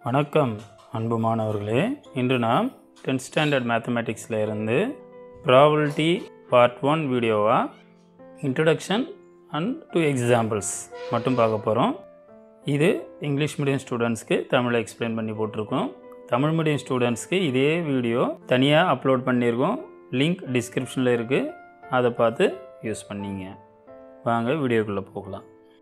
வணக்கம் அன்பு மாணவர்களே இன்று நாம் டென்த் ஸ்டாண்டர்ட் மேத்தமேட்டிக்ஸில் இருந்து ப்ராபபிலிட்டி பார்ட் ஒன் வீடியோவா இன்ட்ரடக்ஷன் அண்ட் டூ எக்ஸாம்பிள்ஸ் மட்டும் பார்க்க போகிறோம் இது இங்கிலீஷ் மீடியம் ஸ்டூடெண்ட்ஸ்க்கு தமிழை எக்ஸ்பிளைன் பண்ணி போட்டிருக்கோம் தமிழ் மீடியம் ஸ்டூடெண்ட்ஸ்க்கு இதே வீடியோ தனியாக அப்லோட் பண்ணியிருக்கோம் லிங்க் டிஸ்கிரிப்ஷனில் இருக்குது அதை பார்த்து யூஸ் பண்ணிங்க வாங்க வீடியோக்குள்ளே போகலாம்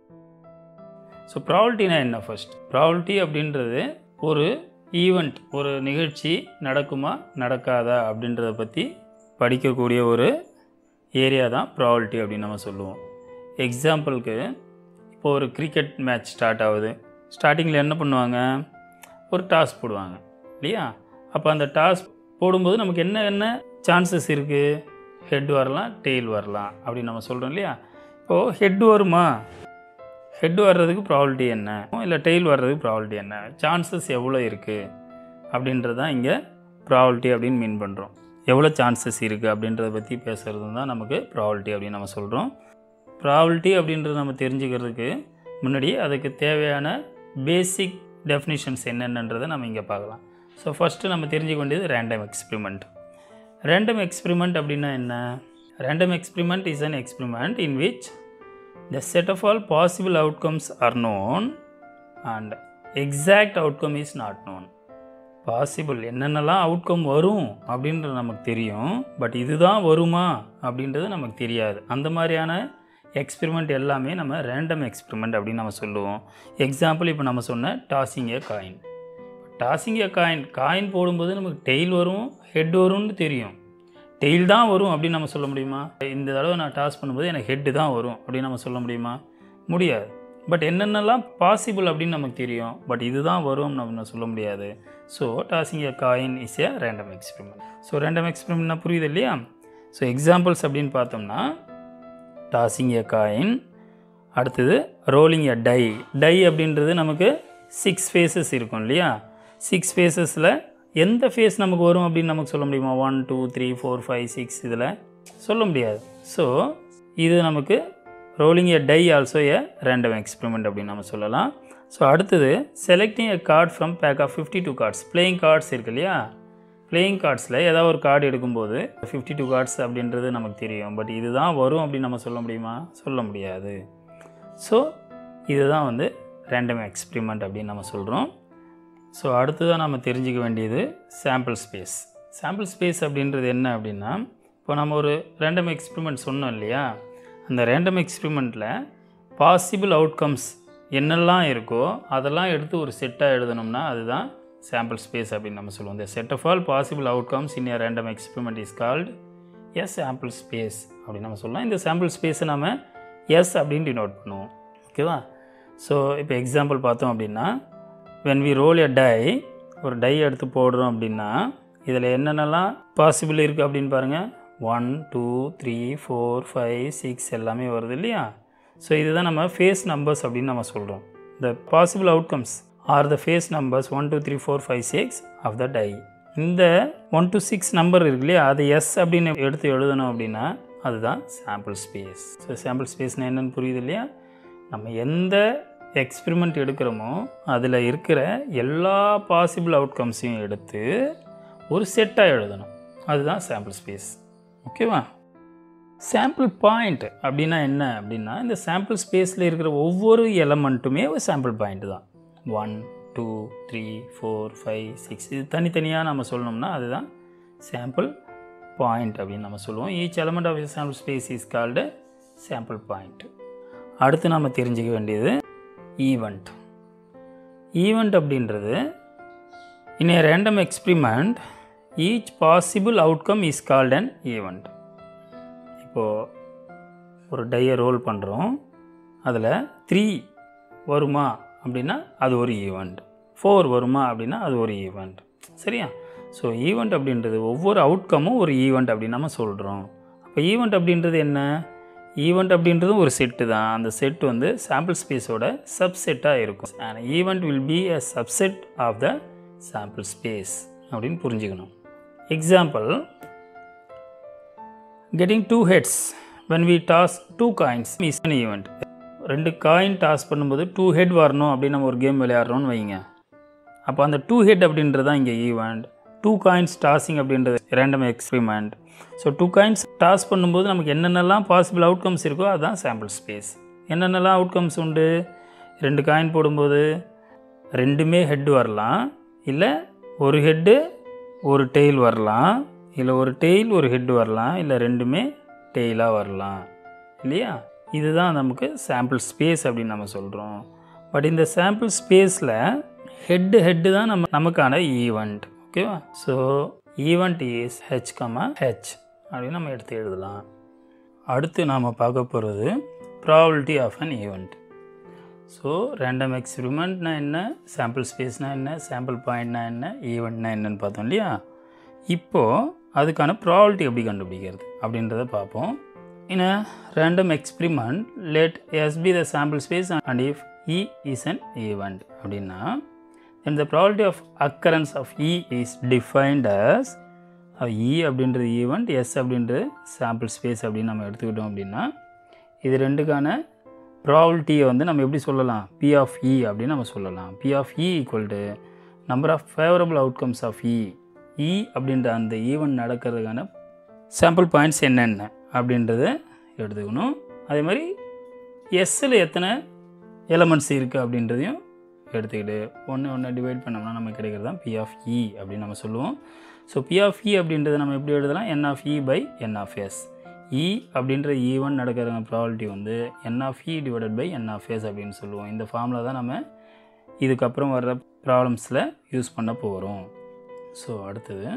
ஸோ ப்ராபபிலிட்டினா என்ன ஃபர்ஸ்ட் ப்ராபபிலிட்டி அப்படின்றது ஒரு ஈவெண்ட் ஒரு நிகழ்ச்சி நடக்குமா நடக்காதா அப்படின்றத பற்றி படிக்கக்கூடிய ஒரு ஏரியா தான் ப்ராபபிலிட்டி அப்படின்னு நம்ம சொல்லுவோம் எக்ஸாம்பிளுக்கு இப்போ ஒரு கிரிக்கெட் மேட்ச் ஸ்டார்ட் ஆகுது ஸ்டார்டிங்கில் என்ன பண்ணுவாங்க ஒரு டாஸ் போடுவாங்க இல்லையா அப்போ அந்த டாஸ் போடும்போது நமக்கு என்ன என்ன சான்சஸ் இருக்குது ஹெட் வரலாம் டெய்ல் வரலாம் அப்படின்னு நம்ம சொல்கிறோம் இல்லையா இப்போது ஹெட் வருமா ஹெட் வர்றதுக்கு ப்ராபபிலிட்டி என்ன இல்லை டெய்ல் வர்றதுக்கு ப்ராபபிலிட்டி என்ன சான்சஸ் எவ்வளோ இருக்குது அப்படின்றது தான் இங்கே ப்ராபபிலிட்டி அப்படின்னு மீன் பண்ணுறோம் எவ்வளோ சான்சஸ் இருக்குது அப்படின்றத பற்றி பேசுகிறது தான் நமக்கு ப்ராபபிலிட்டி அப்படின்னு நம்ம சொல்கிறோம் ப்ராபபிலிட்டி அப்படின்றது நம்ம தெரிஞ்சுக்கிறதுக்கு முன்னாடி அதுக்கு தேவையான பேசிக் டெஃபினிஷன்ஸ் என்னென்னன்றதை நம்ம இங்கே பார்க்கலாம் ஸோ ஃபஸ்ட்டு நம்ம தெரிஞ்சுக்க வேண்டியது ரேண்டம் எக்ஸ்பிரிமெண்ட் ரேண்டம் எக்ஸ்பிரிமெண்ட் அப்படின்னா என்ன random experiment is an experiment in which the set of all possible outcomes are known and exact outcome is not known possible என்னென்னலாம் அவுட்கம் வரும் அப்படின்றது நமக்கு தெரியும் பட் இதுதான் வருமா அப்படின்றது நமக்கு தெரியாது அந்த மாதிரியான எக்ஸ்பெரிமெண்ட் எல்லாமே நம்ம ரேண்டம் எக்ஸ்பெரிமெண்ட் அப்படின்னு நம்ம சொல்லுவோம் எக்ஸாம்பிள் இப்போ நம்ம சொன்ன tossing a coin tossing a coin coin போடும்போது நமக்கு டெய்ல் வரும் ஹெட் வரும்னு தெரியும் டெய்ல் தான் வரும் அப்படின்னு நம்ம சொல்ல முடியுமா இந்த தடவை நான் டாஸ் பண்ணும்போது எனக்கு ஹெட்டு தான் வரும் அப்படின்னு நம்ம சொல்ல முடியுமா முடியாது பட் என்னென்னலாம் பாசிபிள் அப்படின்னு நமக்கு தெரியும் பட் இதுதான் வரும் நம்ம சொல்ல முடியாது so tossing a coin is a random experiment so random எக்ஸ்பெரிமெண்ட்னா புரியுது இல்லையா ஸோ எக்ஸாம்பிள்ஸ் அப்படின்னு பார்த்தோம்னா டாஸிங் எ காயின் அடுத்தது ரோலிங் எ டை டை அப்படின்றது நமக்கு சிக்ஸ் ஃபேஸஸ் இருக்கும் இல்லையா சிக்ஸ் ஃபேஸஸில் எந்த ஃபேஸ் நமக்கு வரும் அப்படின்னு நமக்கு சொல்ல முடியுமா one two three four five six இதில் சொல்ல முடியாது ஸோ இது நமக்கு rolling a die also a random experiment அப்படின்னு நம்ம சொல்லலாம் ஸோ அடுத்தது selecting a card from pack of fifty two cards playing cards இருக்கு இல்லையா பிளேயிங் கார்ட்ஸில் ஏதாவது ஒரு கார்டு எடுக்கும்போது ஃபிஃப்டி டூ கார்ட்ஸ் அப்படின்றது நமக்கு தெரியும் பட் இதுதான் வரும் அப்படின்னு நம்ம சொல்ல முடியுமா சொல்ல முடியாது ஸோ இதுதான் வந்து ரேண்டம் எக்ஸ்பெரிமெண்ட் அப்படின்னு நம்ம சொல்கிறோம் ஸோ அடுத்ததாக நம்ம தெரிஞ்சிக்க வேண்டியது சாம்பிள் ஸ்பேஸ் சாம்பிள் ஸ்பேஸ் அப்படின்றது என்ன அப்படின்னா இப்போ நம்ம ஒரு ரேண்டம் எக்ஸ்பெரிமெண்ட் சொன்னோம் இல்லையா அந்த ரேண்டம் எக்ஸ்பெரிமெண்ட்டில் பாசிபிள் அவுட்கம்ஸ் என்னெல்லாம் இருக்கோ அதெல்லாம் எடுத்து ஒரு செட்டாக எழுதணும்னா அதுதான் சாம்பிள் ஸ்பேஸ் அப்படின்னு நம்ம சொல்லுவோம் இந்த set of all possible outcomes in a random experiment is called as sample space அப்படின்னு நம்ம சொல்லலாம் இந்த சாம்பிள் ஸ்பேஸை நம்ம எஸ் அப்படின்னு டினோட் பண்ணுவோம் ஓகேவா ஸோ இப்போ எக்ஸாம்பிள் பார்த்தோம் அப்படின்னா when we roll a die ஒரு டை எடுத்து போடுறோம் அப்படின்னா இதில் என்னென்னலாம் பாசிபிள் இருக்குது அப்படின்னு பாருங்கள் one two three four five six எல்லாமே வருது இல்லையா ஸோ இதுதான் நம்ம ஃபேஸ் நம்பர்ஸ் அப்படின்னு நம்ம சொல்கிறோம் the possible outcomes are the face numbers one two three four five six of the die இந்த ஒன் டு சிக்ஸ் நம்பர் இருக்கு இல்லையா அது எஸ் அப்படின்னு எடுத்து எழுதணும் அப்படின்னா அதுதான் சாம்பிள் ஸ்பேஸ் ஸோ சாம்பிள் ஸ்பேஸ்னால் என்னென்னு புரியுது இல்லையா நம்ம எந்த எக்ஸ்பெரிமெண்ட் எடுக்கிறோமோ அதில் இருக்கிற எல்லா பாசிபிள் அவுட்கம்ஸையும் எடுத்து ஒரு செட்டாக எழுதணும் அதுதான் சாம்பிள் ஸ்பேஸ் ஓகேவா சாம்பிள் பாயிண்ட் அப்படின்னா என்ன அப்படின்னா இந்த சாம்பிள் ஸ்பேஸில் இருக்கிற ஒவ்வொரு எலமெண்ட்டுமே ஒரு சாம்பிள் பாயிண்ட் தான் one two three four five six இது தனித்தனியாக நம்ம சொல்லணும்னா அதுதான் சாம்பிள் பாயிண்ட் அப்படின்னு நம்ம சொல்லுவோம் each element of sample space is called sample point அடுத்து நம்ம தெரிஞ்சுக்க வேண்டியது ஈவெண்ட் ஈவெண்ட் அப்படின்றது in a random experiment each possible outcome is called an event இப்போது ஒரு டையை ரோல் பண்ணுறோம் அதில் த்ரீ வருமா அப்படின்னா அது ஒரு ஈவெண்ட் ஃபோர் வருமா அப்படின்னா அது ஒரு ஈவெண்ட் சரியா ஸோ ஈவெண்ட் அப்படின்றது ஒவ்வொரு அவுட்கமும் ஒரு ஈவெண்ட் அப்படின்னு நம்ம சொல்கிறோம் அப்போ ஈவெண்ட் அப்படின்றது என்ன ஈவெண்ட் அப்படின்றது ஒரு செட்டு தான் அந்த செட் வந்து சாம்பிள் ஸ்பேஸோட சப்செட்டாக இருக்கும் and event will be a subset of the sample space அப்படின்னு புரிஞ்சுக்கணும் example getting two heads when we toss two coins is an event ரெண்டு காயின் டாஸ் பண்ணும்போது டூ ஹெட் வரணும் அப்படின்னு நம்ம ஒரு கேம் விளையாடுறோம்னு வைங்க அப்போ அந்த டூ ஹெட் அப்படின்றது தான் இங்கே ஈவெண்ட் டூ காயின்ஸ் டாஸிங் அப்படின்றது random experiment so two coins toss பண்ணும்போது நமக்கு என்னென்னலாம் பாசிபிள் அவுட்கம்ஸ் இருக்கோ அதுதான் சாம்பிள் ஸ்பேஸ் என்னென்னலாம் அவுட்கம்ஸ் உண்டு ரெண்டு காயின் போடும்போது ரெண்டுமே ஹெட் வரலாம் இல்லை ஒரு ஹெட்டு ஒரு டெய்ல் வரலாம் இல்லை ஒரு டெய்ல் ஒரு ஹெட் வரலாம் இல்லை ரெண்டுமே டெய்லாக வரலாம் இல்லையா இதுதான் நமக்கு சாம்பிள் ஸ்பேஸ் அப்படின்னு நம்ம சொல்கிறோம் பட் இந்த சாம்பிள் ஸ்பேஸில் ஹெட்டு ஹெட்டு தான் நம்ம நமக்கான ஈவெண்ட் ஓகேவா so event is H comma H அப்படின்னு நம்ம எடுத்து எழுதலாம் அடுத்து நாம் பார்க்க போகிறது probability of an event so random எக்ஸ்பிரிமெண்ட்னா என்ன சாம்பிள் ஸ்பேஸ்னா என்ன சாம்பிள் பாயிண்ட்னா என்ன ஈவெண்ட்னா என்னன்னு பார்த்தோம் இல்லையா இப்போது அதுக்கான ப்ராபிலிட்டி எப்படி கண்டுபிடிக்கிறது அப்படின்றத பார்ப்போம் in a random experiment let s be the sample space and if e is an event அப்படின்னா then the probability of occurrence of e is defined as uh, e அப்படின்றது ஈவெண்ட் எஸ் அப்படின்றது sample space அப்படின்னு நம்ம எடுத்துக்கிட்டோம் அப்படின்னா இது ரெண்டுக்கான ப்ராபிலிட்டியை வந்து நம்ம எப்படி சொல்லலாம் பி ஆஃப் இ அப்படின்னு நம்ம சொல்லலாம் P of E equal to number of favourable outcomes of E E அப்படின்ற அந்த ஈவெண்ட் நடக்கிறதுக்கான சாம்பிள் பாயிண்ட்ஸ் என்னென்ன அப்படின்றத எடுத்துக்கணும் அதே மாதிரி எஸ்ஸில் எத்தனை எலமெண்ட்ஸ் இருக்குது அப்படின்றதையும் எடுத்துக்கிட்டு ஒன்று ஒன்று டிவைட் பண்ணோம்னா நமக்கு கிடைக்கிறது தான் பி ஆஃப் இ அப்படின்னு நம்ம சொல்லுவோம் ஸோ பி ஆஃப் இ அப்படின்றத நம்ம எப்படி எழுதலாம் n of E by N of S E அப்படின்ற ஈவன் நடக்கிற ப்ராபிலிட்டி வந்து n of E divided by N of S அப்படின்னு சொல்லுவோம் இந்த ஃபார்மில் தான் நம்ம இதுக்கப்புறம் வர்ற ப்ராப்ளம்ஸில் யூஸ் பண்ண போகிறோம் ஸோ அடுத்தது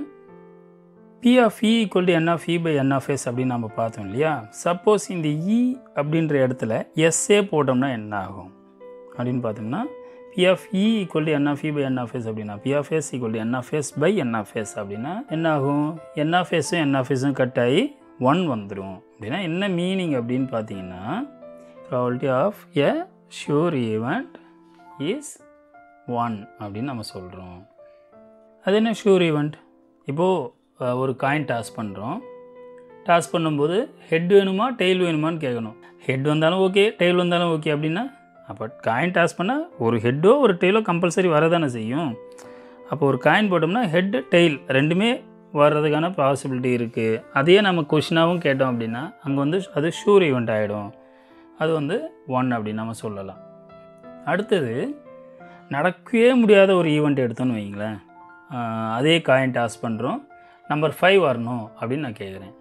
P of E equal to N of E by N of S அப்படின்னு நம்ம பார்த்தோம் இல்லையா சப்போஸ் இந்த இ அப்படின்ற இடத்துல எஸ்ஏ போட்டோம்னா என்ன ஆகும் அப்படின்னு பார்த்தோம்னா P of E equal to N of E by N of S அப்படின்னா P of S equal to N of S by N of S அப்படின்னா என்ன ஆகும் என் ஆஃப் எஸ்ஸும் என் ஆஃப் எஸ்ஸும் கட் ஆகி ஒன் வந்துடும் அப்படின்னா என்ன மீனிங் அப்படின்னு பார்த்தீங்கன்னா probability of a sure event is one அப்படின்னு நம்ம சொல்கிறோம் அது என்ன ஷூர் ஈவெண்ட் இப்போது ஒரு காயின் டாஸ் பண்ணுறோம் டாஸ் பண்ணும்போது ஹெட் வேணுமா டெய்ல் வேணுமான்னு கேட்கணும் ஹெட் வந்தாலும் ஓகே டெய்ல் வந்தாலும் ஓகே அப்படின்னா அப்போ காயின் டாஸ் பண்ணால் ஒரு ஹெட்டோ ஒரு டெய்லோ கம்பல்சரி வரதானே செய்யும் அப்போ ஒரு காயின் போட்டோம்னா ஹெட் டெய்ல் ரெண்டுமே வர்றதுக்கான பாசிபிலிட்டி இருக்குது அதையே நம்ம கொஷினாகவும் கேட்டோம் அப்படின்னா அங்கே வந்து அது ஷூர் ஈவெண்ட் ஆகிடும் அது வந்து ஒன் அப்படின்னு நம்ம சொல்லலாம் அடுத்தது நடக்கவே முடியாத ஒரு ஈவெண்ட் எடுத்தோன்னு வைங்களேன் ஆஹ் அதே காயின் டாஸ் பண்ணுறோம் நம்பர் ஃபைவ் வரணும் அப்படின்னு நான் கேட்குறேன்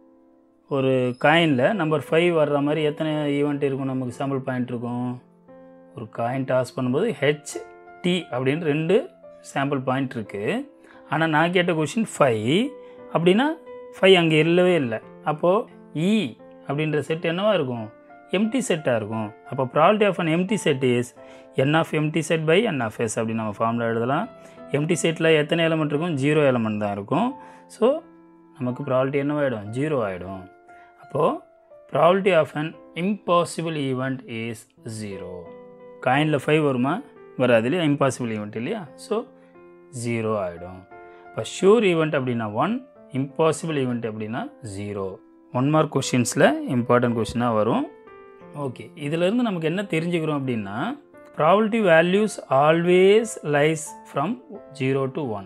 ஒரு காயினில் நம்பர் ஃபைவ் வர்ற மாதிரி எத்தனை ஈவெண்ட் இருக்கும் நமக்கு சாம்பிள் பாயிண்ட் இருக்கும் ஒரு காயின் டாஸ் பண்ணும்போது ஹெச் டி அப்படின்னு ரெண்டு சாம்பிள் பாயிண்ட் இருக்குது ஆனால் நான் கேட்ட கொஷின் ஃபைவ் அப்படின்னா ஃபைவ் அங்கே இல்லவே இல்லை அப்போது இ அப்படின்ற செட் என்னவா இருக்கும் எம்டி செட்டாக இருக்கும் அப்போ probability of an empty set is n of empty set by N of S அப்படின்னு நம்ம ஃபார்மில் எழுதலாம் எம்டி செட்டில் எத்தனை எலமெண்ட் இருக்கும் ஜீரோ எலமெண்ட் தான் இருக்கும் ஸோ நமக்கு ப்ராபிலிட்டி என்னவாயிடும் ஜீரோ ஆகிடும் அப்போது probability of an impossible event is zero காயினில் ஃபைவ் வருமா வராது இல்லையா இம்பாசிபிள் ஈவெண்ட் இல்லையா ஸோ ஜீரோ ஆகிடும் இப்போ ஷூர் ஈவெண்ட் அப்படின்னா ஒன் இம்பாசிபிள் ஈவெண்ட் அப்படின்னா ஜீரோ ஒன் மார்க் கொஷின்ஸில் இம்பார்ட்டன்ட் கொஷினாக வரும் ஓகே இதிலேருந்து நமக்கு என்ன தெரிஞ்சுக்கிறோம் அப்படின்னா probability values always lies from zero to one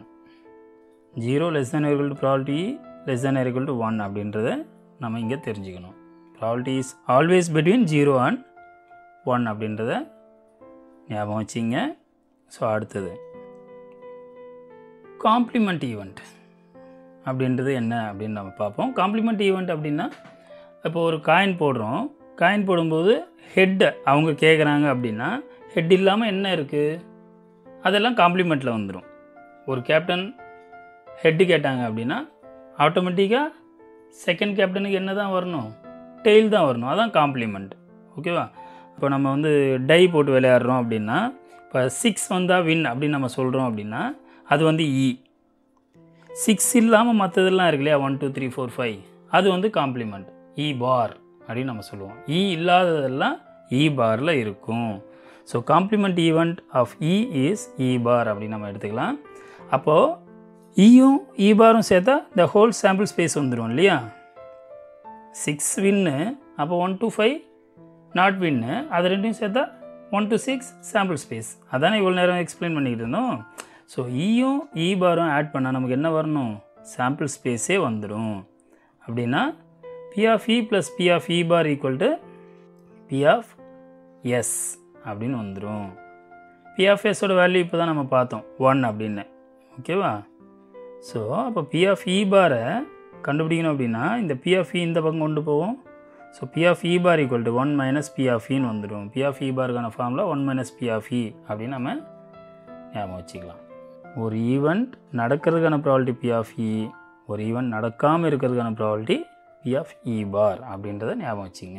zero less than equal to probability less than equal to one அப்படின்றத நம்ம இங்கே தெரிஞ்சுக்கணும் probability is always between zero and one அப்படின்றத ஞாபகம் வச்சிங்க ஸோ அடுத்தது காம்ப்ளிமெண்ட் ஈவெண்ட் அப்படின்றது என்ன அப்படின்னு நம்ம பார்ப்போம் காம்ப்ளிமெண்ட் ஈவெண்ட் அப்படின்னா இப்போ ஒரு காயின் போடுறோம் காயின் போடும்போது ஹெட்டை அவங்க கேட்குறாங்க அப்படின்னா ஹெட் இல்லாமல் என்ன இருக்குது அதெல்லாம் காம்ப்ளிமெண்ட்டில் வந்துடும் ஒரு கேப்டன் ஹெட்டு கேட்டாங்க அப்படின்னா ஆட்டோமேட்டிக்காக செகண்ட் கேப்டனுக்கு என்ன தான் வரணும் டெய்ல் தான் வரணும் அதான் காம்ப்ளிமெண்ட் ஓகேவா இப்போ நம்ம வந்து டை போட்டு விளையாடுறோம் அப்படின்னா இப்போ சிக்ஸ் வந்தால் வின் அப்படின்னு நம்ம சொல்கிறோம் அப்படின்னா அது வந்து இ சிக்ஸ் இல்லாமல் மற்றதெல்லாம் இருக்கு இல்லையா one two three four five அது வந்து காம்ப்ளிமெண்ட் இ பார் அப்படின்னு நம்ம சொல்லுவோம் இ இல்லாததெல்லாம் இ பாரில் இருக்கும் so complement event of E is E bar அப்படின்னு நம்ம எடுத்துக்கலாம் அப்போது ஈயும் இ பாரும் சேர்த்தா த ஹோல் சாம்பிள் ஸ்பேஸ் வந்துடும் இல்லையா சிக்ஸ் வின்னு அப்போ ஒன் டு ஃபைவ் நாட் வின்னு அது ரெண்டையும் சேர்த்தா one to six sample space அதானே இவ்வளோ நேரம் எக்ஸ்பிளைன் பண்ணிக்கிட்டு இருந்தோம் ஸோ ஈயும் இ பாரும் ஆட் பண்ணால் நமக்கு என்ன வரணும் சாம்பிள் ஸ்பேஸே வந்துடும் அப்படின்னா P of E plus P of E bar equal to P of S அப்படின்னு வந்துடும் பி ஆஃப் எஸோட வேல்யூ இப்போ தான் நம்ம பார்த்தோம் ஒன் அப்படின்னு ஓகேவா ஸோ அப்போ பி ஆஃப் இ பாரை கண்டுபிடிக்கணும் அப்படின்னா இந்த பி ஆஃப் இ இந்த பக்கம் கொண்டு போவோம் so P of E bar equal to one minus P of இன்னு வந்துடும் பி ஆஃப் இ பாருக்கான ஃபார்மில் one minus P of E அப்படின்னு நம்ம ஞாபகம் வச்சுக்கலாம் ஒரு ஈவெண்ட் நடக்கிறதுக்கான ப்ராபபிலிட்டி பி ஆஃப் இ ஒரு ஈவெண்ட் நடக்காமல் இருக்கிறதுக்கான ப்ராபபிலிட்டி பி ஆஃப் இ பார் அப்படின்றத ஞாபகம் வச்சுங்க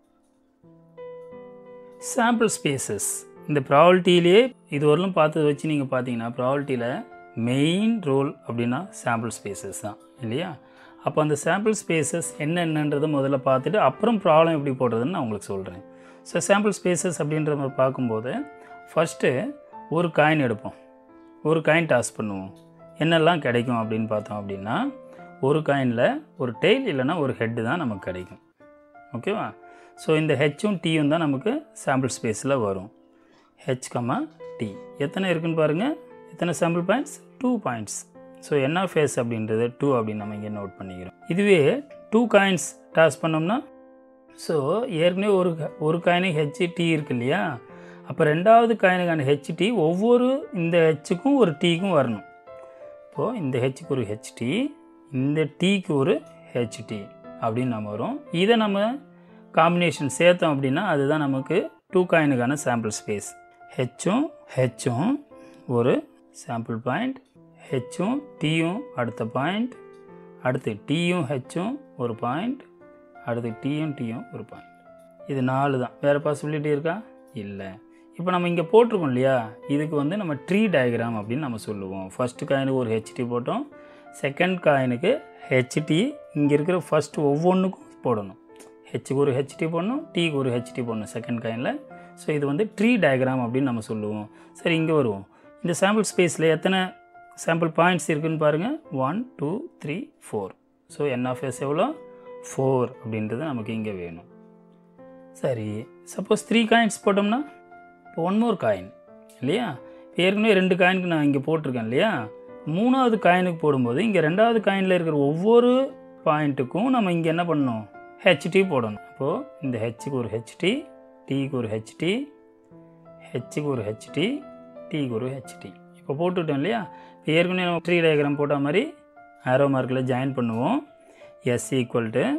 சாம்பிள் ஸ்பேசஸ் இந்த ப்ராபபிலிட்டியிலே இது வரலும் பார்த்ததை வச்சு நீங்கள் பார்த்தீங்கன்னா ப்ராபபிலிட்டியில் மெயின் ரோல் அப்படின்னா சாம்பிள் ஸ்பேசஸ் தான் இல்லையா அப்போ அந்த சாம்பிள் ஸ்பேசஸ் என்னென்னன்றதை முதல்ல பார்த்துட்டு அப்புறம் ப்ராப்ளம் எப்படி போடுறதுன்னு நான் உங்களுக்கு சொல்கிறேன் ஸோ சாம்பிள் ஸ்பேசஸ் அப்படின்ற மாதிரி பார்க்கும்போது ஃபஸ்ட்டு ஒரு காயின் எடுப்போம் ஒரு காயின் டாஸ் பண்ணுவோம் என்னெல்லாம் கிடைக்கும் அப்படின்னு பார்த்தோம் அப்படின்னா ஒரு காயினில் ஒரு டெய்ல் இல்லைன்னா ஒரு ஹெட்டு தான் நமக்கு கிடைக்கும் ஓகேவா ஸோ இந்த ஹெச்சும் டீயும் தான் நமக்கு சாம்பிள் ஸ்பேஸில் வரும் ஹெச் கமா டி எத்தனை இருக்குன்னு பாருங்கள் எத்தனை sample points two points so என்ன ஃபேஸ் அப்படின்றது டூ அப்படின்னு நம்ம இங்கே நோட் பண்ணிக்கிறோம் இதுவே டூ காயின்ஸ் டாஸ் பண்ணோம்னா ஸோ ஏற்கனவே ஒரு ஒரு காயினு ஹெச் டி இருக்கு இல்லையா அப்போ ரெண்டாவது காயினுக்கான ஹெச்டி ஒவ்வொரு இந்த ஹெச்சுக்கும் ஒரு டீக்கும் வரணும் இப்போது இந்த ஹெச்சுக்கு ஒரு ஹெச்டி இந்த டீக்கு ஒரு ஹெச்டி அப்படின்னு நம்ம வரும் இதை நம்ம காம்பினேஷன் சேர்த்தோம் அப்படின்னா அதுதான் நமக்கு டூ காயினுக்கான சாம்பிள் ஸ்பேஸ் ஹெச்சும் ஹெச்சும் ஒரு சாம்பிள் பாயிண்ட் ஹெச்சும் டீயும் அடுத்த பாயிண்ட் அடுத்து டீயும் ஹெச்சும் ஒரு பாயிண்ட் அடுத்து டீயும் டீயும் ஒரு பாயிண்ட் இது நாலு தான் வேறு பாசிபிலிட்டி இருக்கா இல்லை இப்போ நம்ம இங்கே போட்டிருக்கோம் இல்லையா இதுக்கு வந்து நம்ம ட்ரீ டயக்ராம் அப்படின்னு நம்ம சொல்லுவோம் ஃபஸ்ட்டு காயினுக்கு ஒரு ஹெச்டி போட்டோம் செகண்ட் காயினுக்கு ஹெச்டி இங்கே இருக்கிற ஃபஸ்ட்டு ஒவ்வொன்றுக்கும் போடணும் ஹெச்சுக்கு ஒரு ஹெச்டி போடணும் டீக்கு ஒரு ஹெச்டி போடணும் செகண்ட் காயினில் ஸோ இது வந்து ட்ரீ டயக்ராம் அப்படின்னு நம்ம சொல்லுவோம் சரி இங்கே வருவோம் இந்த சாம்பிள் ஸ்பேஸில் எத்தனை சாம்பிள் பாயிண்ட்ஸ் இருக்குதுன்னு பாருங்கள் one two three four so n of S எவ்வளோ ஃபோர் அப்படின்றது நமக்கு இங்கே வேணும் சரி சப்போஸ் த்ரீ காயின்ஸ் போட்டோம்னா இப்போ ஒன் மோர் காயின் இல்லையா இப்போ ஏற்கனவே ரெண்டு காயினுக்கு நான் இங்கே போட்டிருக்கேன் இல்லையா மூணாவது காயினுக்கு போடும்போது இங்கே ரெண்டாவது காயினில் இருக்கிற ஒவ்வொரு பாயிண்ட்டுக்கும் நம்ம இங்கே என்ன பண்ணணும் ஹெச்டி போடணும் அப்போது இந்த ஹெச்சுக்கு ஒரு ஹெச்டி டீக்கு ஒரு ஹெச்டி ஹெச்சுக்கு ஒரு ஹெச்டி டீக்கு ஒரு ஹெச்டி இப்போ போட்டுவிட்டோம் இல்லையா இப்போ ஏற்கனவே நம்ம த்ரீ டயக்ராம் போட்ட மாதிரி ஆரோ மார்க்கில் ஜாயின் பண்ணுவோம் எஸ் ஈக்குவல் டு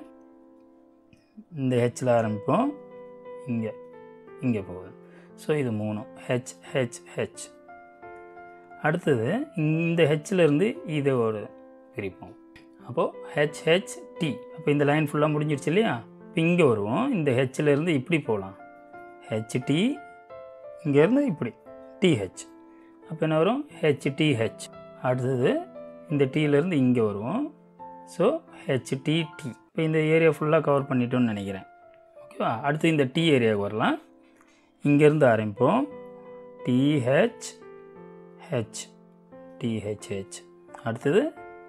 இந்த ஹெச்சில் ஆரம்பிப்போம் இங்கே இங்கே போகுது ஸோ இது மூணு ஹெச் ஹெச் ஹெச் அடுத்தது இந்த ஹெச்சிலேருந்து இதை ஒரு பிரிப்போம் அப்போது ஹெச் ஹெச் டி அப்போ இந்த லைன் ஃபுல்லாக முடிஞ்சிடுச்சு இல்லையா இப்போ இங்கே வருவோம் இந்த ஹெச்சிலேருந்து இப்படி போகலாம் ஹெச்டி இங்கேருந்து இப்படி டிஹெச் அப்போ என்ன வரும் ஹெச்டிஹெச் அடுத்தது இந்த டீலேருந்து இங்கே வருவோம் ஸோ ஹெச்டிடி இப்போ இந்த ஏரியா ஃபுல்லாக கவர் பண்ணிட்டோன்னு நினைக்கிறேன் ஓகேவா அடுத்து இந்த டி ஏரியாவுக்கு வரலாம் இங்கேருந்து ஆரம்பிப்போம் டிஹெச் ஹெச் டிஹெச்ஹெச் அடுத்தது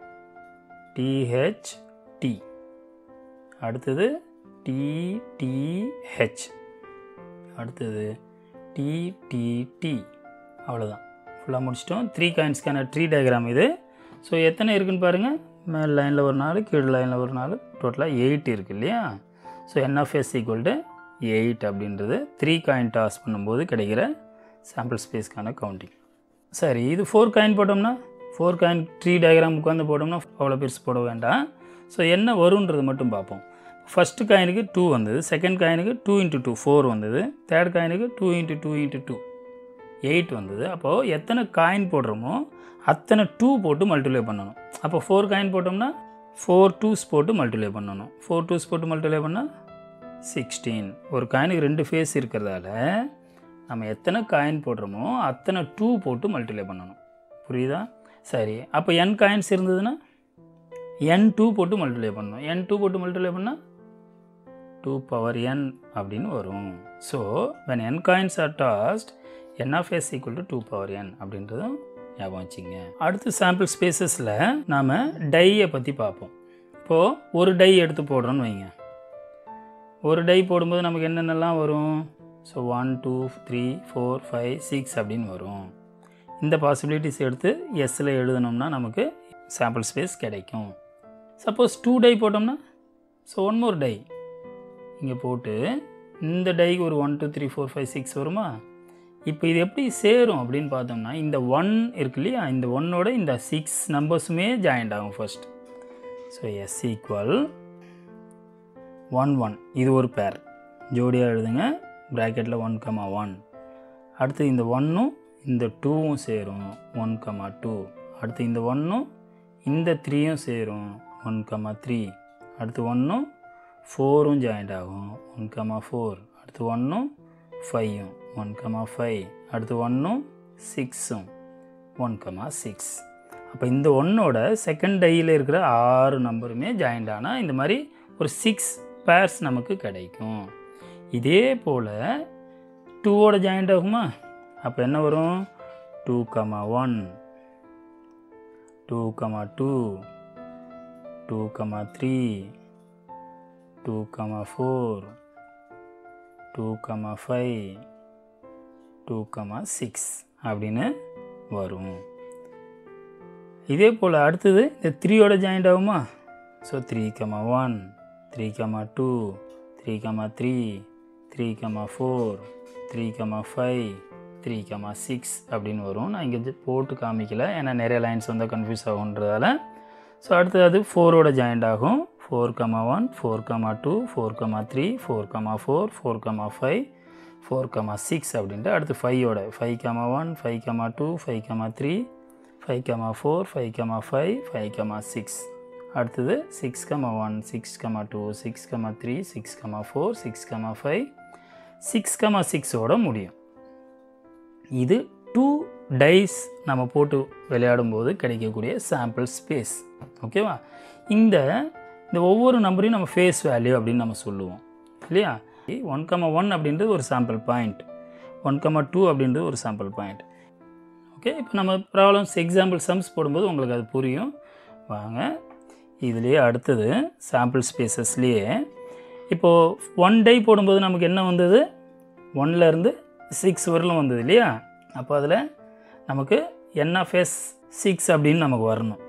டிஹெச் டி அடுத்தது டிடிஹெச் அடுத்தது டிடிடி அவ்வளோதான் ஃபுல்லாக முடிச்சிட்டோம் த்ரீ காயின்ஸ்க்கான ட்ரீ டயக்ராம் இது ஸோ எத்தனை இருக்குன்னு பாருங்கள் மேல் லைனில் ஒரு நாலு கீழ் லைனில் ஒரு நாலு டோட்டலாக எயிட் இருக்குது இல்லையா so NFS equal to eight அப்படின்றது த்ரீ காயின் டாஸ் பண்ணும்போது கிடைக்கிற சாம்பிள் ஸ்பேஸ்க்கான கவுண்டிங் சரி இது ஃபோர் காயின் போட்டோம்னா ஃபோர் காயின் ட்ரீ டயக்ராம் உட்காந்து போட்டோம்னா அவ்வளோ பெருசு போட வேண்டாம் ஸோ என்ன வருன்றது மட்டும் பார்ப்போம் ஃபஸ்ட்டு காயினுக்கு டூ வந்தது செகண்ட் காயினுக்கு டூ இன்ட்டு டூ ஃபோர் வந்தது தேர்ட் காயினுக்கு two into two into two eight வந்தது அப்போது எத்தனை காயின் போடுறோமோ அத்தனை டூ போட்டு மல்டிப்ளை பண்ணணும் அப்போ ஃபோர் காயின் போட்டோம்னா ஃபோர் டூஸ் போட்டு மல்டிப்ளை பண்ணணும் ஃபோர் டூஸ் போட்டு மல்டிப்ளை பண்ணால் சிக்ஸ்டீன் ஒரு காயினுக்கு ரெண்டு ஃபேஸ் இருக்கிறதால நம்ம எத்தனை காயின் போடுறோமோ அத்தனை டூ போட்டு மல்டிப்ளை பண்ணணும் புரியுதா சரி அப்போ என் காயின்ஸ் இருந்ததுன்னா என் டூ போட்டு மல்டிப்ளை பண்ணணும் என் டூ போட்டு மல்டிப்ளை பண்ணால் டூ பவர் என் அப்படின்னு வரும் so when n coins are tossed n of S equal to two power n அப்படின்றதும் ஞாபகம் வச்சுங்க அடுத்து சாம்பிள் ஸ்பேசஸில் நாம் டையை பற்றி பார்ப்போம் இப்போது ஒரு டை எடுத்து போடுறோன்னு வைங்க ஒரு டை போடும்போது நமக்கு என்னென்னலாம் வரும் so one two three four five six அப்படின்னு வரும் இந்த பாசிபிலிட்டிஸ் எடுத்து எஸ்ஸில் எழுதணும்னா நமக்கு சாம்பிள் ஸ்பேஸ் கிடைக்கும் சப்போஸ் டூ டை போட்டோம்னா ஸோ ஒன் மோர் டை இங்கே போட்டு இந்த டைக்கு ஒரு one two three four five six வருமா இப்போ இது எப்படி சேரும் அப்படின்னு பார்த்தோம்னா இந்த ஒன் இருக்கு இல்லையா இந்த ஒன்னோட இந்த சிக்ஸ் நம்பர்ஸுமே ஜாயிண்ட் ஆகும் first so S equal one one இது ஒரு பேர் ஜோடியாக எழுதுங்க ப்ராக்கெட்டில் ஒன் கமா ஒன் அடுத்து இந்த ஒன்னும் இந்த டூவும் சேரும் ஒன் கமா டூ அடுத்து இந்த ஒன்னும் இந்த த்ரீயும் சேரும் ஒன் கமா த்ரீ அடுத்து ஒன்றும் ஃபோரும் ஜாயிண்ட் ஆகும் ஒன் கமா ஃபோர் அடுத்து ஒன்றும் ஃபைவும் ஒன் கமா ஃபைவ் அடுத்து ஒன்றும் சிக்ஸும் ஒன் கமா சிக்ஸ் அப்போ இந்த ஒன்னோட செகண்ட் டையில் இருக்கிற ஆறு நம்பருமே ஜாயிண்ட் ஆனால் இந்த மாதிரி ஒரு சிக்ஸ் பேர்ஸ் நமக்கு கிடைக்கும் இதே போல் டூவோட ஜாயிண்ட் ஆகுமா அப்போ என்ன வரும் two comma one two comma two two comma three two comma four two comma five two comma six அப்படின்னு வரும் இதே போல் அடுத்தது இந்த த்ரீயோட ஜாயிண்ட் ஆகுமா so three comma one three comma two three comma three three comma four three comma five three comma six அப்படின்னு வரும் நான் இங்கே போட்டு காமிக்கல ஏன்னா நிறைய லைன்ஸ் வந்து கன்ஃபியூஸ் ஆகுன்றதால ஸோ அடுத்தது அது ஃபோரோட ஜாயிண்ட் ஆகும் four comma one four comma two four comma three four comma four four comma five four comma six அப்படின்ட்டு அடுத்து ஃபைவோட five comma one five comma two five comma three five comma four five comma five five comma six அடுத்தது six comma one six comma two six comma three six comma four six comma five six comma சிக்ஸோட முடியும் இது two dies நம்ம போட்டு விளையாடும்போது கிடைக்கக்கூடிய sample space ஓகேவா இந்த இந்த ஒவ்வொரு நம்பரையும் நம்ம ஃபேஸ் வேல்யூ அப்படின்னு நம்ம சொல்லுவோம் இல்லையா ஒன் கமா ஒன் அப்படின்றது ஒரு sample point one comma two அப்படின்றது ஒரு சாம்பிள் பாயிண்ட் ஓகே இப்போ நம்ம ப்ராப்ளம்ஸ் எக்ஸாம்பிள் சம்ஸ் போடும்போது உங்களுக்கு அது புரியும் வாங்க இதுலேயே அடுத்தது சாம்பிள் ஸ்பேசஸ்லேயே இப்போது ஒன் டே போடும்போது நமக்கு என்ன வந்தது ஒன்லேருந்து சிக்ஸ் வரலும் வந்தது இல்லையா அப்போ அதில் நமக்கு என்எஃப்எஸ் சிக்ஸ் அப்படின்னு நமக்கு வரணும்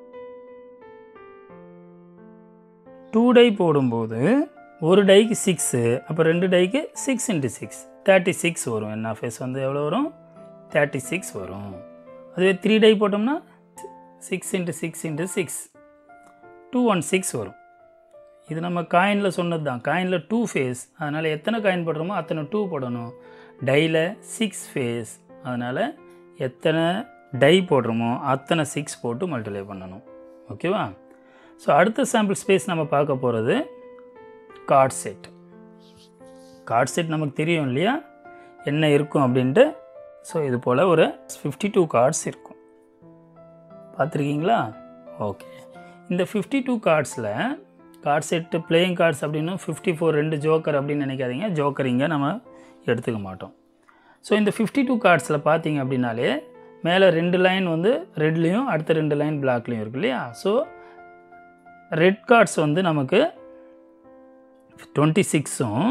டூ டை போடும்போது ஒரு டைக்கு சிக்ஸு அப்போ ரெண்டு டைக்கு six into six thirty six வரும் என்எஃப்எஸ் வந்து எவ்வளோ வரும் தேர்ட்டி சிக்ஸ் வரும் அதுவே த்ரீ டை போட்டோம்னா six into six into six two one six வரும் இது நம்ம காயினில் சொன்னது தான் காயினில் டூ ஃபேஸ் அதனால் எத்தனை காயின் போடுறோமோ அத்தனை டூ போடணும் டையில் சிக்ஸ் ஃபேஸ் அதனால் எத்தனை டை போடுறோமோ அத்தனை சிக்ஸ் போட்டு மல்டிப்ளை பண்ணணும் ஓகேவா ஸோ அடுத்த சாம்பிள் ஸ்பேஸ் நம்ம பார்க்க போகிறது கார்ட் செட் கார்ட் செட் நமக்கு தெரியும் இல்லையா என்ன இருக்கும் அப்படின்ட்டு ஸோ இது போல் ஒரு ஃபிஃப்டி டூ கார்ட்ஸ் இருக்கும் பார்த்துருக்கீங்களா ஓகே இந்த ஃபிஃப்டி டூ கார்ட்ஸில் கார்ட் செட்டு பிளேயிங் கார்ட்ஸ் அப்படின்னு ஃபிஃப்டி ஃபோர் ரெண்டு ஜோக்கர் அப்படின்னு நினைக்காதீங்க ஜோக்கர் இங்கே நம்ம எடுத்துக்க மாட்டோம் ஸோ இந்த ஃபிஃப்டி டூ கார்ட்ஸில் பார்த்தீங்க அப்படின்னாலே மேலே ரெண்டு லைன் வந்து ரெட்லேயும் அடுத்த ரெண்டு லைன் பிளாக்லேயும் இருக்கு இல்லையா ஸோ ரெட் கார்ட்ஸ் வந்து நமக்கு டுவெண்ட்டி சிக்ஸும்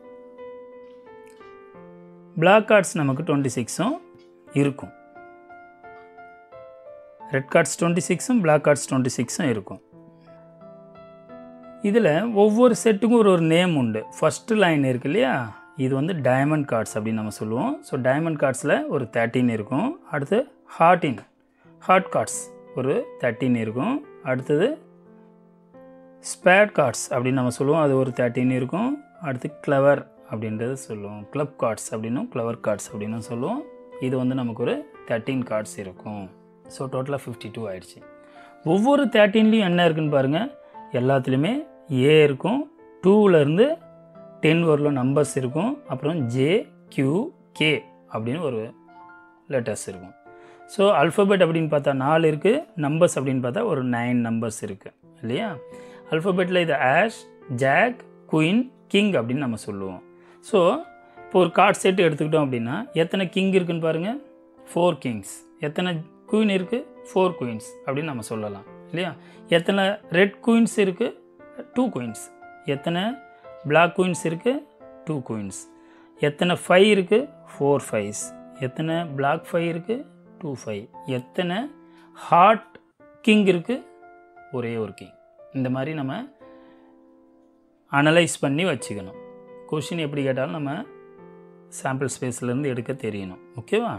பிளாக் கார்ட்ஸ் நமக்கு டுவெண்ட்டி சிக்ஸும் இருக்கும் ரெட் கார்ட்ஸ் டுவெண்ட்டி சிக்ஸும் பிளாக் கார்ட்ஸ் டுவெண்ட்டி சிக்ஸும் இருக்கும் இதில் ஒவ்வொரு செட்டுக்கும் ஒரு ஒரு நேம் உண்டு ஃபஸ்ட்டு லைன் இருக்கு இல்லையா இது வந்து டைமண்ட் கார்ட்ஸ் அப்படின்னு நம்ம சொல்லுவோம் ஸோ டைமண்ட் கார்ட்ஸில் ஒரு தேர்ட்டின் இருக்கும் அடுத்து ஹார்டின் ஹார்ட் கார்ட்ஸ் ஒரு தேர்ட்டின் இருக்கும் அடுத்தது ஸ்பேட் கார்ட்ஸ் அப்படின்னு நம்ம சொல்லுவோம் அது ஒரு தேர்ட்டின் இருக்கும் அடுத்து கிளவர் அப்படின்றது சொல்லுவோம் கிளப் கார்ட்ஸ் அப்படின்னும் கிளவர் கார்ட்ஸ் அப்படின்னு சொல்லுவோம் இது வந்து நமக்கு ஒரு தேர்ட்டீன் கார்ட்ஸ் இருக்கும் ஸோ டோட்டலாக ஃபிஃப்டி டூ ஆயிடுச்சு ஒவ்வொரு தேர்ட்டீன்லேயும் என்ன இருக்குன்னு பாருங்கள் எல்லாத்துலேயுமே ஏ இருக்கும் டூவிலேருந்து டென் வரலும் நம்பர்ஸ் இருக்கும் அப்புறம் ஜே கியூ கே அப்படின்னு ஒரு லெட்டர்ஸ் இருக்கும் ஸோ அல்ஃபபெட் அப்படின்னு பார்த்தா நாலு இருக்குது நம்பர்ஸ் அப்படின்னு பார்த்தா ஒரு நைன் நம்பர்ஸ் இருக்குது இல்லையா அல்ஃபபெட்டில் இது ஆஷ் ஜாக் குயின் கிங் அப்படின்னு நம்ம சொல்லுவோம் ஸோ இப்போ ஒரு கார்ட் செட் எடுத்துக்கிட்டோம் அப்படின்னா எத்தனை கிங் இருக்குன்னு பாருங்கள் ஃபோர் கிங்ஸ் எத்தனை குயின் இருக்குது ஃபோர் குயின்ஸ் அப்படின்னு நம்ம சொல்லலாம் இல்லையா எத்தனை ரெட் குயின்ஸ் இருக்குது டூ குயின்ஸ் எத்தனை பிளாக் குயின்ஸ் இருக்குது டூ குயின்ஸ் எத்தனை ஃபைவ் இருக்குது ஃபோர் ஃபைவ்ஸ் எத்தனை பிளாக் ஃபைவ் இருக்குது டூ ஃபைவ் எத்தனை ஹார்ட் கிங் இருக்குது ஒரே ஒரு கிங் இந்த மாதிரி நம்ம அனலைஸ் பண்ணி வச்சுக்கணும் கொஷின் எப்படி கேட்டாலும் நம்ம சாம்பிள் ஸ்பேஸ்லேருந்து எடுக்க தெரியணும் ஓகேவா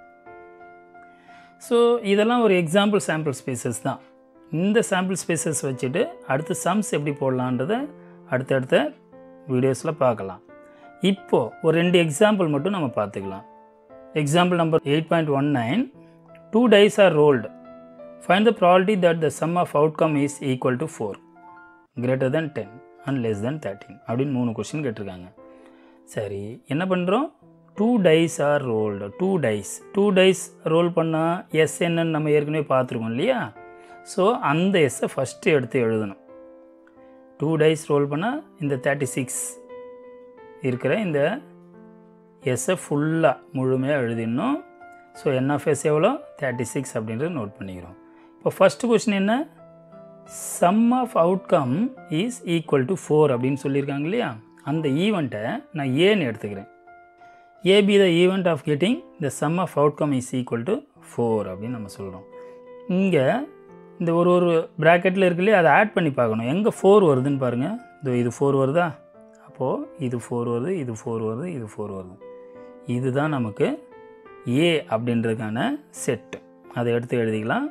ஸோ இதெல்லாம் ஒரு எக்ஸாம்பிள் சாம்பிள் ஸ்பேசஸ் தான் இந்த சாம்பிள் ஸ்பேசஸ் வச்சுட்டு அடுத்து சம்ஸ் எப்படி போடலான்றதை அடுத்தடுத்த வீடியோஸில் பார்க்கலாம் இப்போது ஒரு ரெண்டு எக்ஸாம்பிள் மட்டும் நம்ம பார்த்துக்கலாம் example number eight point one nine two dice are rolled find the probability that the sum of outcome is equal to four greater than ten and less than thirteen அப்படின்னு மூணு கொஷின் கேட்டிருக்காங்க சரி என்ன பண்ணுறோம் two dice are rolled two dice two dice roll பண்ணால் S என்னன்னு நம்ம ஏற்கனவே பார்த்துருக்கோம் இல்லையா ஸோ அந்த எஸ்ஸை ஃபஸ்ட்டு எடுத்து எழுதணும் டூ டைஸ் ரோல் பண்ணால் இந்த தேர்ட்டி சிக்ஸ் இருக்கிற இந்த எஸ்ஸை ஃபுல்லாக முழுமையாக எழுதிடணும் ஸோ என்எஃப்எஸ் எவ்வளோ தேர்ட்டி சிக்ஸ் அப்படின்றத நோட் பண்ணிக்கிறோம் இப்போ ஃபஸ்ட்டு கொஸ்டின் என்ன sum of outcome is equal to four அப்படின்னு சொல்லியிருக்காங்க இல்லையா அந்த ஈவெண்ட்டை நான் ஏன்னு எடுத்துக்கிறேன் A be the event of getting the sum of outcome is equal to four அப்படின்னு நம்ம சொல்கிறோம் இங்கே இந்த ஒரு ஒரு ப்ராக்கெட்டில் இருக்கு இல்லையா அதை ஆட் பண்ணி பார்க்கணும் எங்கே ஃபோர் வருதுன்னு பாருங்கள் இதோ இது ஃபோர் வருதா அப்போது இது ஃபோர் வருது இது ஃபோர் வருது இது ஃபோர் வருது இதுதான் நமக்கு ஏ அப்படின்றதுக்கான செட்டு அதை எடுத்து எழுதிக்கலாம்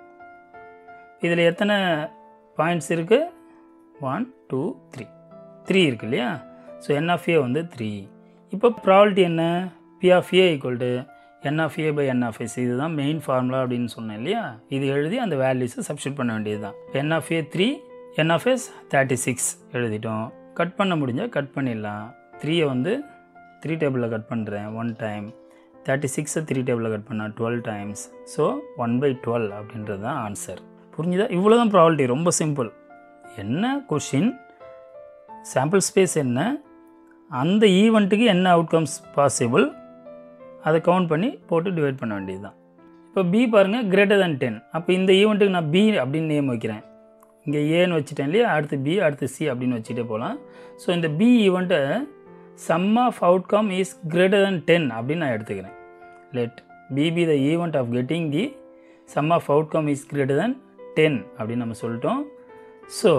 இதில் எத்தனை பாயிண்ட்ஸ் இருக்குது ஒன் டூ த்ரீ த்ரீ இருக்கு இல்லையா ஸோ என் ஆஃப் ஏ வந்து த்ரீ இப்போ ப்ராபர்ட்டி என்ன P of A equal to N of A by N of S இதுதான் மெயின் ஃபார்முலா அப்படின்னு சொன்னேன் இல்லையா இது எழுதி அந்த வேல்யூஸை சப்ஸ்டியூட் பண்ண வேண்டியது தான் N of A three N of S thirty six எழுதிட்டோம் கட் பண்ண முடிஞ்சால் கட் பண்ணிடலாம் த்ரீயை வந்து த்ரீ டேபிளில் கட் பண்ணுறேன் ஒன் டைம் தேர்ட்டி சிக்ஸை த்ரீ டேபிளில் கட் பண்ணால் twelve times so one by twelve அப்படின்றது தான் ஆன்சர் புரிஞ்சுதா இவ்வளோ தான் ப்ராபர்ட்டி ரொம்ப சிம்பிள் என்ன கொஷின் சாம்பிள் ஸ்பேஸ் என்ன அந்த ஈவெண்ட்டுக்கு என்ன அவுட்கம்ஸ் பாசிபிள் அதை கவுண்ட் பண்ணி போட்டு டிவைட் பண்ண வேண்டியது தான் இப்போ பி பாருங்கள் கிரேட்டர் than டென் அப்போ இந்த ஈவெண்ட்டுக்கு நான் பி அப்படின்னு நேம் வைக்கிறேன் இங்கே ஏன்னு வச்சுட்டேன் இல்லையா அடுத்து பி அடுத்து சி அப்படின்னு வச்சுட்டே போகலாம் ஸோ இந்த பி ஈவெண்ட்டை sum of outcome is greater than ten அப்படின்னு நான் எடுத்துக்கிறேன் let B be the event of getting the sum of outcome is greater than ten அப்படின்னு நம்ம சொல்லிட்டோம் ஸோ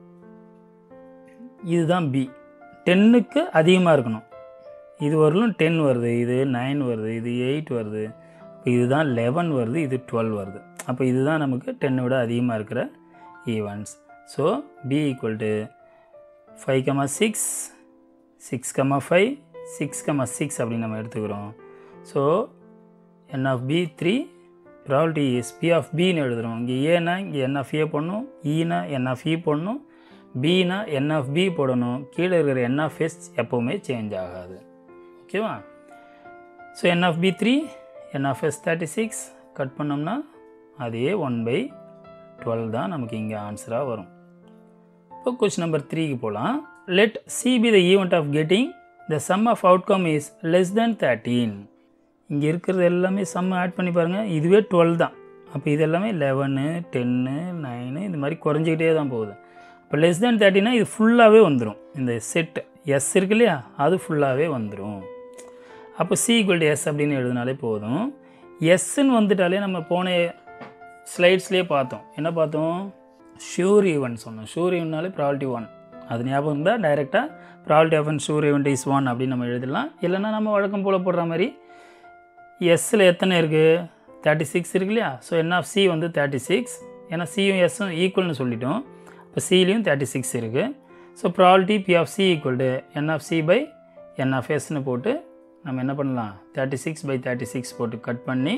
இதுதான் பி டென்னுக்கு அதிகமாக இருக்கணும் இது வரலும் டென் வருது இது நைன் வருது இது எயிட் வருது இப்போ இதுதான் லெவன் வருது இது டுவெல் வருது அப்போ இதுதான் நமக்கு டென்னை விட அதிகமாக இருக்கிற events so B equal to five comma six six comma five six comma six அப்படின்னு நம்ம எடுத்துக்கிறோம் so N of B three probability is P of பின்னு எழுதுகிறோம் இங்கே ஏனா இங்கே என் ஆஃப் ஏ போடணும் ஈனா என் ஆஃப் இ போடணும் பினா என் ஆஃப் பி போடணும் கீழே இருக்கிற என் ஆஃப் எஸ் எப்போவுமே சேஞ்ச் ஆகாது ஓகேவா so N of B three N of S thirty six cut பண்ணோம்னா அதே ஒன் பை டுவெல் தான் நமக்கு இங்கே ஆன்சராக வரும் இப்போ கொஸ்டின் நம்பர் த்ரீக்கு போகலாம் let C be the event of getting the sum of outcome is less than thirteen இங்கே இருக்கிறது எல்லாமே சம் ஆட் பண்ணி பாருங்கள் இதுவே டுவெல் தான் அப்போ இது எல்லாமே லெவனு டென்னு நைனு இந்த மாதிரி குறைஞ்சிக்கிட்டே தான் போகுது இப்போ லெஸ் தேன் தேர்ட்டினா இது ஃபுல்லாகவே வந்துடும் இந்த செட் எஸ் இருக்கு இல்லையா அது ஃபுல்லாகவே வந்துடும் அப்போ சி ஈக்குவல் டு எஸ் அப்படின்னு எழுதினாலே போதும் எஸ்ன்னு வந்துட்டாலே நம்ம போன ஸ்லைட்ஸ்லேயே பார்த்தோம் என்ன பார்த்தோம் ஷூர் ஈவெண்ட் சொன்னோம் ஷூர் ஈவெண்ட்னாலே ப்ராபர்ட்டி ஒன் அது ஞாபகம் இருந்தால் டைரெக்டாக probability of unsure event is one அப்படின்னு நம்ம எழுதலாம் இல்லைன்னா நம்ம வழக்கம் போல் போடுற மாதிரி எஸ்ஸில் எத்தனை இருக்குது தேர்ட்டி சிக்ஸ் இருக்கு இல்லையா ஸோ என் ஆஃப் சி வந்து தேர்ட்டி சிக்ஸ் ஏன்னா சியும் எஸ்ஸும் ஈக்குவல்னு சொல்லிட்டோம் இப்போ சிலையும் தேர்ட்டி சிக்ஸ் இருக்குது so probability P of C equal to N of C by N of எஸ்ன்னு போட்டு நம்ம என்ன பண்ணலாம் thirty six by thirty six போட்டு கட் பண்ணி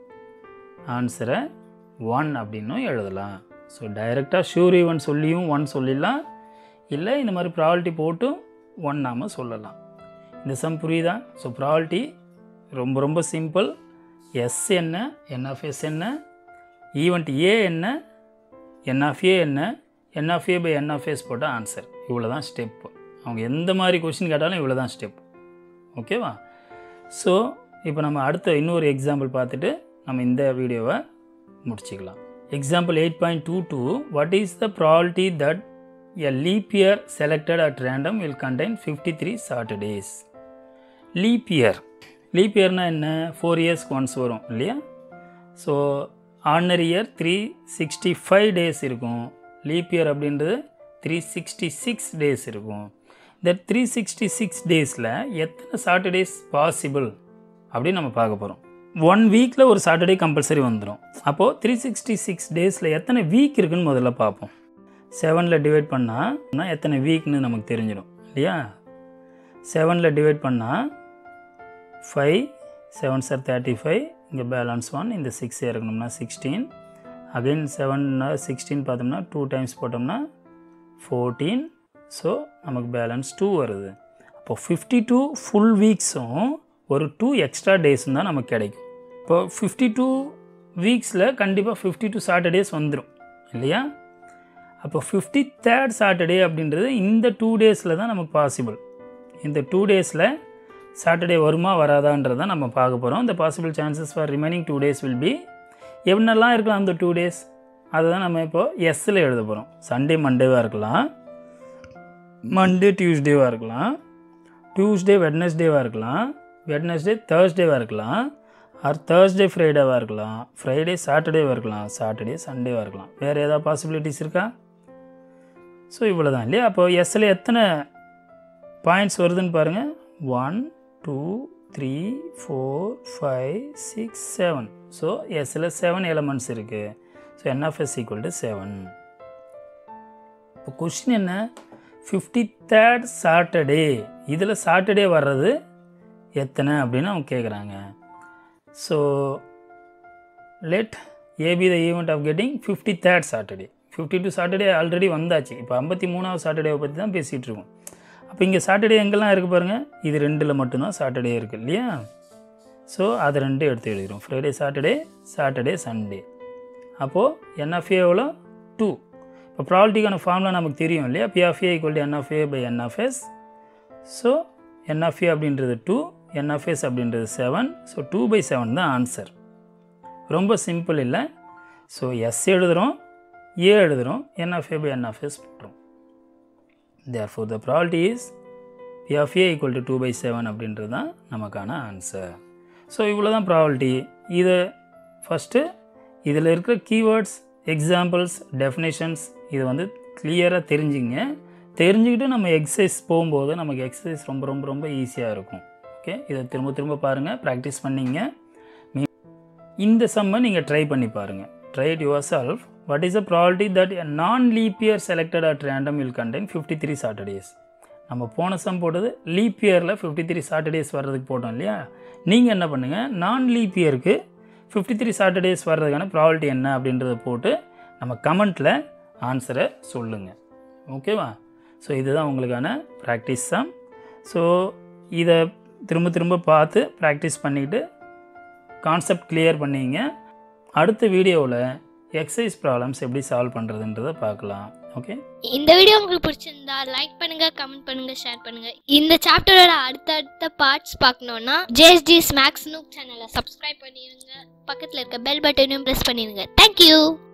ஆன்சரை ஒன் அப்படின்னும் எழுதலாம் ஸோ டைரெக்டாக ஷூர் ஈவன் சொல்லியும் ஒன் சொல்லிடலாம் இல்லை இந்த மாதிரி ப்ராபர்ட்டி போட்டும் ஒன் நாம் சொல்லலாம் இந்த சம் புரியுதா ஸோ ப்ராபர்ட்டி ரொம்ப ரொம்ப சிம்பிள் எஸ் என்ன என்எஃப்எஸ் என்ன ஈவெண்ட் ஏ என்ன என்ஆஃப்ஏ என்ன என்ஆஃப்ஏ பை என்ஆஃப்எஸ் போட்டால் ஆன்சர் இவ்வளோ தான் ஸ்டெப் அவங்க எந்த மாதிரி கொஷின் கேட்டாலும் இவ்வளோ தான் ஸ்டெப் ஓகேவா ஸோ இப்போ நம்ம அடுத்த இன்னொரு எக்ஸாம்பிள் பார்த்துட்டு நம்ம இந்த வீடியோவை முடிச்சுக்கலாம் example eight point two two what is the probability that a leap year selected at random will contain fifty three Saturdays leap year leap இயர்னால் என்ன ஃபோர் இயர்ஸ்க்கு ஒன்ஸ் வரும் இல்லையா so ordinary year three sixty five days இருக்கும் leap year அப்படின்றது three sixty six days இருக்கும் இந்த three sixty six டேஸில் எத்தனை சாட்டர்டேஸ் பாசிபிள் அப்படின்னு நம்ம பார்க்க போகிறோம் ஒன் வீக்கில் ஒரு சாட்டர்டே கம்பல்சரி வந்துடும் அப்போது த்ரீ சிக்ஸ்டி சிக்ஸ் டேஸில் எத்தனை வீக் இருக்குன்னு முதல்ல பார்ப்போம் செவனில் டிவைட் பண்ணால் எத்தனை வீக்னு நமக்கு தெரிஞ்சிடும் இல்லையா செவனில் டிவைட் பண்ணால் five seven sir thirty five இங்கே பேலன்ஸ் ஒன் இந்த சிக்ஸ் இருக்கணும்னா சிக்ஸ்டீன் அகைன் செவன் சிக்ஸ்டீன் பார்த்தோம்னா டூ டைம்ஸ் போட்டோம்னா ஃபோர்டீன் ஸோ நமக்கு பேலன்ஸ் டூ வருது அப்போ ஃபிஃப்டி டூ ஃபுல் வீக்ஸும் ஒரு டூ எக்ஸ்ட்ரா டேஸும் தான் நமக்கு கிடைக்கும் இப்போ ஃபிஃப்டி டூ வீக்ஸில் கண்டிப்பாக ஃபிஃப்டி டூ சாட்டர்டேஸ் வந்துடும் இல்லையா அப்போ ஃபிஃப்டி தேர்ட் சாட்டர்டே அப்படின்றது இந்த டூ டேஸில் தான் நமக்கு பாசிபிள் இந்த டூ டேஸில் சாட்டர்டே வருமா வராதான்றதை நம்ம பார்க்க போகிறோம் இந்த possible chances for remaining two days will be என்னெல்லாம் இருக்கலாம் அந்த டூ டேஸ் அதை தான் நம்ம இப்போது எஸ்ஸில் எழுத போகிறோம் சண்டே மண்டேவாக இருக்கலாம் மண்டே டியூஸ்டேவாக இருக்கலாம் டியூஸ்டே வெட்னஸ்டேவாக இருக்கலாம் வெட்னஸ்டே தேர்ஸ்டேவாக இருக்கலாம் ஆர் தேர்ஸ்டே ஃப்ரைடேவாக இருக்கலாம் ஃப்ரைடே சாட்டர்டேவாக இருக்கலாம் சாட்டர்டே சண்டேவாக இருக்கலாம் வேறு ஏதாவது பாசிபிலிட்டிஸ் இருக்கா ஸோ இவ்வளோ தான் இல்லையா அப்போ எஸ்ஸில் எத்தனை பாயிண்ட்ஸ் வருதுன்னு பாருங்கள் one two three four five six seven so எஸ்ஸில் செவன் எலமெண்ட்ஸ் இருக்குது so NFS equal to seven இப்போ கொஷின் என்ன ஃபிஃப்டி தேர்ட் சாட்டர்டே இதில் சாட்டர்டே வர்றது எத்தனை அப்படின்னு அவங்க கேட்குறாங்க so let A be the event of getting fifty third Saturday fifty two Saturday already வந்தாச்சு இப்போ ஐம்பத்தி மூணாவது சாட்டர்டேவை பற்றி தான் பேசிகிட்டு இருக்கோம் அப்போ இங்கே சாட்டர்டே எங்கெல்லாம் இருக்குது பாருங்கள் இது ரெண்டில் மட்டும்தான் சாட்டர்டே இருக்குது இல்லையா ஸோ அது ரெண்டு எடுத்து எழுதிடும் ஃப்ரைடே சாட்டர்டே சாட்டர்டே சண்டே அப்போது என்எஃப்ஏ எவ்வளோ டூ இப்போ ப்ராபர்ட்டிக்கான ஃபார்ம்லாம் நமக்கு தெரியும் இல்லையா PFA equal to NFA by NFS so NFA அப்படின்றது டூ என்எஃப்எஸ் அப்படின்றது seven so two by seven தான் ஆன்சர் ரொம்ப சிம்பிள் இல்லை ஸோ எஸ் எழுதுகிறோம் ஏ எழுதுகிறோம் என்எஃப்ஏ பை என்எஃப்எஸ் போட்டுரும் therefore the probability is P of A equal to two by seven அப்படின்றது தான் நமக்கான ஆன்சர் ஸோ இவ்வளோ தான் ப்ராபர்ட்டி இது ஃபஸ்ட்டு இதில் இருக்கிற கீவேர்ட்ஸ் எக்ஸாம்பிள்ஸ் டெஃபினேஷன்ஸ் இதை வந்து கிளியராக தெரிஞ்சுங்க தெரிஞ்சுக்கிட்டு நம்ம எக்ஸசைஸ் போகும்போது நமக்கு எக்ஸசைஸ் ரொம்ப ரொம்ப ரொம்ப ஈஸியாக இருக்கும் ஓகே இதை திரும்ப திரும்ப பாருங்கள் ப்ராக்டிஸ் பண்ணிங்க இந்த சம்மை நீங்கள் ட்ரை பண்ணி பாருங்கள் try it yourself what is a probability that a non leap year selected at random will contain fifty three Saturdays நம்ம போன சம் போட்டது லீப் இயரில் ஃபிஃப்டி த்ரீ சாட்டர்டேஸ் வர்றதுக்கு போட்டோம் இல்லையா நீங்கள் என்ன பண்ணுங்கள் நான் லீப் இயருக்கு ஃபிஃப்டி த்ரீ சாட்டர்டேஸ் வர்றதுக்கான ப்ராபர்ட்டி என்ன அப்படின்றத போட்டு நம்ம கமெண்ட்டில் ஆன்சரை சொல்லுங்கள் ஓகேவா ஸோ இதுதான் உங்களுக்கான ப்ராக்டிஸ் சம் ஸோ இதை திரும்ப திரும்ப பார்த்து ப்ராக்டிஸ் பண்ணிக்கிட்டு கான்செப்ட் கிளியர் பண்ணிங்க அடுத்த வீடியோவில் எக்ஸசைஸ் ப்ராப்ளம்ஸ் எப்படி சால்வ் பண்ணுறதுன்றதை பார்க்கலாம் ஓகே இந்த வீடியோ உங்களுக்கு பிடிச்சிருந்தா லைக் பண்ணுங்க கமெண்ட் பண்ணுங்க ஷேர் பண்ணுங்க இந்த சாப்டரோட அடுத்தடுத்த பார்ட்ஸ் பார்க்கணும்னா ஜேஎஸ்டி ஸ்மாக்ஸ் நூக் சேனலை சப்ஸ்கிரைப் பண்ணிருங்க பக்கத்தில் இருக்க பெல் பட்டனையும் ப்ரெஸ் பண்ணிருங்க தேங்க்யூ